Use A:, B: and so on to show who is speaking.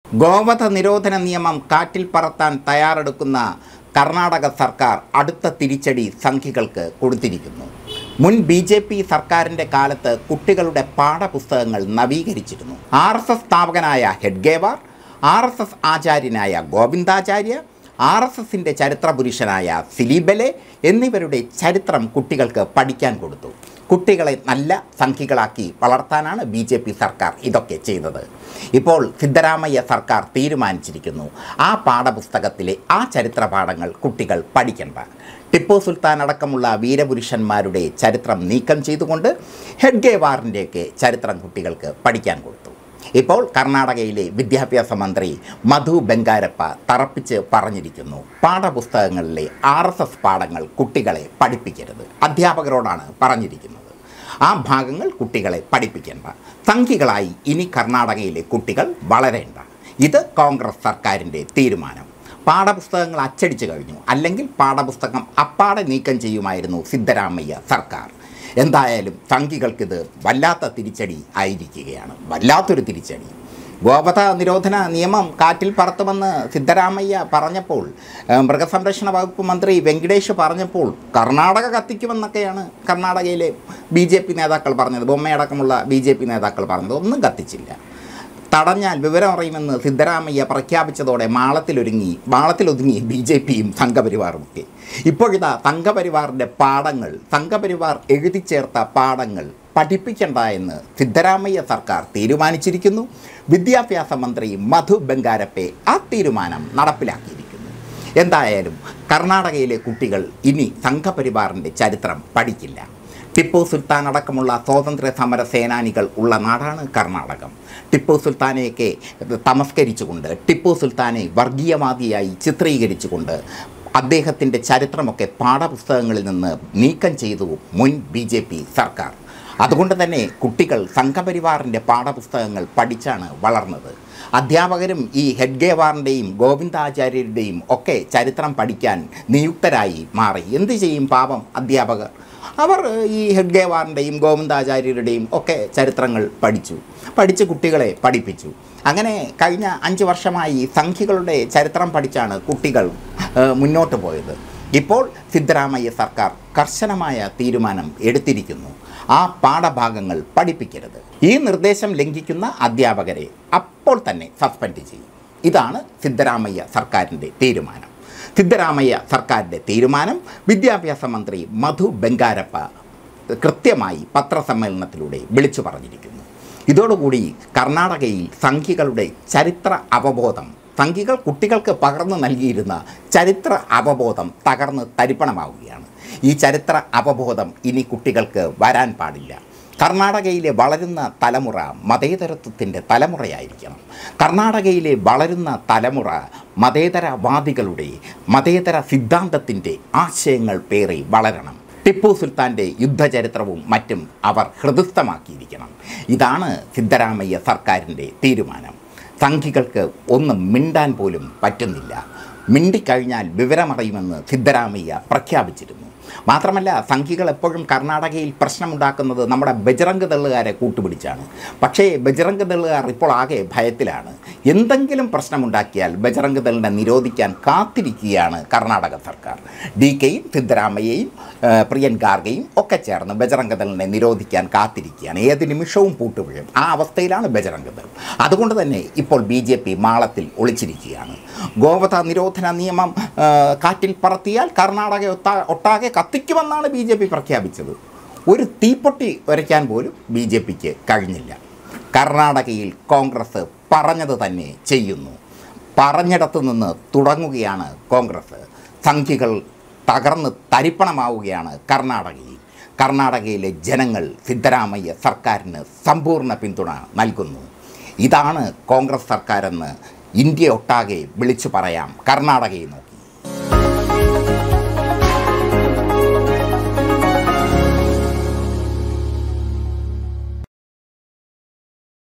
A: ഗോവധ നിരോധന നിയമം കാറ്റിൽ പറത്താൻ തയ്യാറെടുക്കുന്ന കർണാടക സർക്കാർ അടുത്ത തിരിച്ചടി സംഖ്യകൾക്ക് കൊടുത്തിരിക്കുന്നു മുൻ ബി ജെ പി സർക്കാരിൻ്റെ കാലത്ത് കുട്ടികളുടെ പാഠപുസ്തകങ്ങൾ നവീകരിച്ചിരുന്നു ആർ എസ് എസ് സ്ഥാപകനായ ഹെഡ്ഗേവാർ ആർ എസ് എസ് ആചാര്യനായ ഗോവിന്ദാചാര്യ ആർ എസ് എസിൻ്റെ ചരിത്ര പുരുഷനായ സിലിബലെ എന്നിവരുടെ ചരിത്രം കുട്ടികൾക്ക് പഠിക്കാൻ കൊടുത്തു കുട്ടികളെ നല്ല സംഖ്യകളാക്കി വളർത്താനാണ് ബി ജെ പി സർക്കാർ ഇതൊക്കെ ചെയ്തത് ഇപ്പോൾ സിദ്ധരാമയ്യ സർക്കാർ തീരുമാനിച്ചിരിക്കുന്നു ആ പാഠപുസ്തകത്തിലെ ആ ചരിത്ര പാഠങ്ങൾ കുട്ടികൾ പഠിക്കേണ്ട ടിപ്പു സുൽത്താൻ അടക്കമുള്ള വീരപുരുഷന്മാരുടെ ചരിത്രം നീക്കം ചെയ്തുകൊണ്ട് ഹെഡ്ഗേവാറിൻ്റെയൊക്കെ ചരിത്രം കുട്ടികൾക്ക് പഠിക്കാൻ കൊടുത്തു ഇപ്പോൾ കർണാടകയിലെ വിദ്യാഭ്യാസ മന്ത്രി മധു ബംഗാരപ്പ തറപ്പിച്ച് പറഞ്ഞിരിക്കുന്നു പാഠപുസ്തകങ്ങളിലെ ആർ എസ് എസ് പാഠങ്ങൾ കുട്ടികളെ പഠിപ്പിക്കരുത് അധ്യാപകരോടാണ് പറഞ്ഞിരിക്കുന്നത് ആ ഭാഗങ്ങൾ കുട്ടികളെ പഠിപ്പിക്കേണ്ട സംഖ്യകളായി ഇനി കർണാടകയിലെ കുട്ടികൾ വളരേണ്ട ഇത് കോൺഗ്രസ് സർക്കാരിൻ്റെ തീരുമാനം പാഠപുസ്തകങ്ങൾ അച്ചടിച്ചു കഴിഞ്ഞു അല്ലെങ്കിൽ പാഠപുസ്തകം അപ്പാടെ നീക്കം ചെയ്യുമായിരുന്നു സിദ്ധരാമയ്യ സർക്കാർ എന്തായാലും സംഘികൾക്കിത് വല്ലാത്ത തിരിച്ചടി ആയിരിക്കുകയാണ് വല്ലാത്തൊരു തിരിച്ചടി ഗോവധ നിരോധന നിയമം കാറ്റിൽ പറത്തുമെന്ന് സിദ്ധരാമയ്യ പറഞ്ഞപ്പോൾ ഏഹ്, മൃഗസംരക്ഷണ വകുപ്പ് മന്ത്രി വെങ്കടേഷ് പറഞ്ഞപ്പോൾ കർണാടക കത്തിക്കുമെന്നൊക്കെയാണ് കർണാടകയിലെ ബി ജെ പി നേതാക്കൾ പറഞ്ഞത് ബൊമ്മയടക്കമുള്ള ബി ജെ പി നേതാക്കൾ പറഞ്ഞത് ഒന്നും കത്തിച്ചില്ല തടഞ്ഞാൽ വിവരം അറിയുമെന്ന് സിദ്ധരാമയ്യ പ്രഖ്യാപിച്ചതോടെ മാളത്തിലൊരുങ്ങി മാളത്തിലൊതുങ്ങി ബി ജെ പിയും സംഘപരിവാറുമൊക്കെ ഇപ്പോഴിതാ സംഘപരിവാറിൻ്റെ പാഠങ്ങൾ സംഘപരിവാർ എഴുതി ചേർത്ത പാഠങ്ങൾ പഠിപ്പിക്കണ്ട എന്ന് സിദ്ധരാമയ്യ സർക്കാർ തീരുമാനിച്ചിരിക്കുന്നു വിദ്യാഭ്യാസ മന്ത്രി മധു ബംഗാരപ്പെ ആ തീരുമാനം നടപ്പിലാക്കിയിരിക്കുന്നു എന്തായാലും കർണാടകയിലെ കുട്ടികൾ ഇനി സംഘപരിവാറിൻ്റെ ചരിത്രം പഠിക്കില്ല ടിപ്പു സുൽത്താൻ അടക്കമുള്ള സ്വാതന്ത്ര്യ സമര സേനാനികൾ ഉള്ള നാടാണ് കർണാടകം ടിപ്പു സുൽത്താനെയൊക്കെ തമസ്കരിച്ചുകൊണ്ട് ടിപ്പു സുൽത്താനെ വർഗീയവാദിയായി ചിത്രീകരിച്ചുകൊണ്ട് അദ്ദേഹത്തിൻ്റെ ചരിത്രമൊക്കെ പാഠപുസ്തകങ്ങളിൽ നിന്ന് നീക്കം ചെയ്തു മുൻ ബി ജെ പി സർക്കാർ അതുകൊണ്ട് തന്നെ കുട്ടികൾ സംഘപരിവാറിൻ്റെ പാഠപുസ്തകങ്ങൾ പഠിച്ചാണ് വളർന്നത് അധ്യാപകരും ഈ ഹെഡ്ഗേവാറിൻ്റെയും ഗോവിന്ദാചാര്യരുടെയും ഒക്കെ ചരിത്രം പഠിക്കാൻ നിയുക്തരായി മാറി എന്ത് ചെയ്യും പാപം അധ്യാപകർ അവർ ഈ ഹെഡ്ഗേവാറിൻ്റെയും ഗോവിന്ദാചാര്യരുടെയും ഒക്കെ ചരിത്രങ്ങൾ പഠിച്ചു പഠിച്ച് കുട്ടികളെ പഠിപ്പിച്ചു അങ്ങനെ കഴിഞ്ഞ അഞ്ച് വർഷമായി സംഖ്യകളുടെ ചരിത്രം പഠിച്ചാണ് കുട്ടികൾ ഏഹ്, മുന്നോട്ട് പോയത് ഇപ്പോൾ സിദ്ധരാമയ്യ സർക്കാർ കർശനമായ തീരുമാനം എടുത്തിരിക്കുന്നു ആ പാഠഭാഗങ്ങൾ പഠിപ്പിക്കരുത് ഈ നിർദ്ദേശം ലംഘിക്കുന്ന അധ്യാപകരെ അപ്പോൾ തന്നെ സസ്പെൻഡ് ചെയ്യും ഇതാണ് സിദ്ധരാമയ്യ സർക്കാരിൻ്റെ തീരുമാനം സിദ്ധരാമയ്യ സർക്കാരിൻ്റെ തീരുമാനം വിദ്യാഭ്യാസ മന്ത്രി മധു ബംഗാരപ്പ കൃത്യമായി പത്രസമ്മേളനത്തിലൂടെ വിളിച്ചു പറഞ്ഞിരിക്കുന്നു ഇതോടുകൂടി കർണാടകയിൽ സംഖ്യകളുടെ ചരിത്ര അവബോധം സംഖ്യകൾ കുട്ടികൾക്ക് പകർന്നു നൽകിയിരുന്ന ചരിത്ര അവബോധം തകർന്ന് തരിപ്പണമാവുകയാണ് ഈ ചരിത്ര അവബോധം ഇനി കുട്ടികൾക്ക് വരാൻ പാടില്ല കർണാടകയിലെ വളരുന്ന തലമുറ മതേതരത്വത്തിൻ്റെ തലമുറയായിരിക്കണം കർണാടകയിലെ വളരുന്ന തലമുറ മതേതരവാദികളുടെ മതേതര സിദ്ധാന്തത്തിൻ്റെ ആശയങ്ങൾ പേറി വളരണം ടിപ്പു സുൽത്താൻ്റെ യുദ്ധചരിത്രവും മറ്റും അവർ ഹൃദയസ്ഥമാക്കിയിരിക്കണം ഇതാണ് സിദ്ധരാമയ്യ സർക്കാരിൻ്റെ തീരുമാനം സംഘികൾക്ക് ഒന്നും മിണ്ടാൻ പോലും പറ്റുന്നില്ല മിണ്ടിക്കഴിഞ്ഞാൽ വിവരമറിയുമെന്ന് സിദ്ധരാമയ്യ പ്രഖ്യാപിച്ചിരുന്നു മാത്രമല്ല സംഘികൾ എപ്പോഴും കർണാടകയിൽ പ്രശ്നമുണ്ടാക്കുന്നത് നമ്മുടെ ബജറംഗ് ദളുകാരെ കൂട്ടുപിടിച്ചാണ് പക്ഷേ ബജറംഗ് ദളുകാർ ഇപ്പോൾ ആകെ ഭയത്തിലാണ് എന്തെങ്കിലും പ്രശ്നമുണ്ടാക്കിയാൽ ബജറംഗ് ദളിനെ നിരോധിക്കാൻ കാത്തിരിക്കുകയാണ് കർണാടക സർക്കാർ ഡി കെയും സിദ്ധരാമയ്യയും ആ, പ്രിയൻ ഗാർഗയും ഒക്കെ ചേർന്ന് ബജറംഗ് ദളിനെ നിരോധിക്കാൻ കാത്തിരിക്കുകയാണ് ഏത് നിമിഷവും പൂട്ടുപിഴും ആ അവസ്ഥയിലാണ് ബജറംഗ് ദൾ അതുകൊണ്ട് തന്നെ ഇപ്പോൾ ബി ജെ പി മാളത്തിൽ ഒളിച്ചിരിക്കുകയാണ് ഗോവധ നിരോധന നിയമം ആ, കാറ്റിൽ പറത്തിയാൽ കർണാടക ഒത്താ- ഒട്ടാകെ കത്തിക്കുമെന്നാണ് ബി ജെ പി പ്രഖ്യാപിച്ചത് ഒരു തീപ്പൊട്ടി വരയ്ക്കാൻ പോലും ബി ജെ പിക്ക് കഴിഞ്ഞില്ല കർണാടകയിൽ കോൺഗ്രസ് പറഞ്ഞത് തന്നെ ചെയ്യുന്നു പറഞ്ഞിടത്തു നിന്ന് തുടങ്ങുകയാണ് കോൺഗ്രസ് സംഖ്യകൾ തകർന്ന് തരിപ്പണമാവുകയാണ് കർണാടകയിൽ കർണാടകയിലെ ജനങ്ങൾ സിദ്ധരാമയ്യ സർക്കാരിന് സമ്പൂർണ്ണ പിന്തുണ നൽകുന്നു ഇതാണ് കോൺഗ്രസ് സർക്കാരെന്ന് ഇന്ത്യ ഒട്ടാകെ വിളിച്ചു പറയാം കർണാടകയിൽ നോക്കി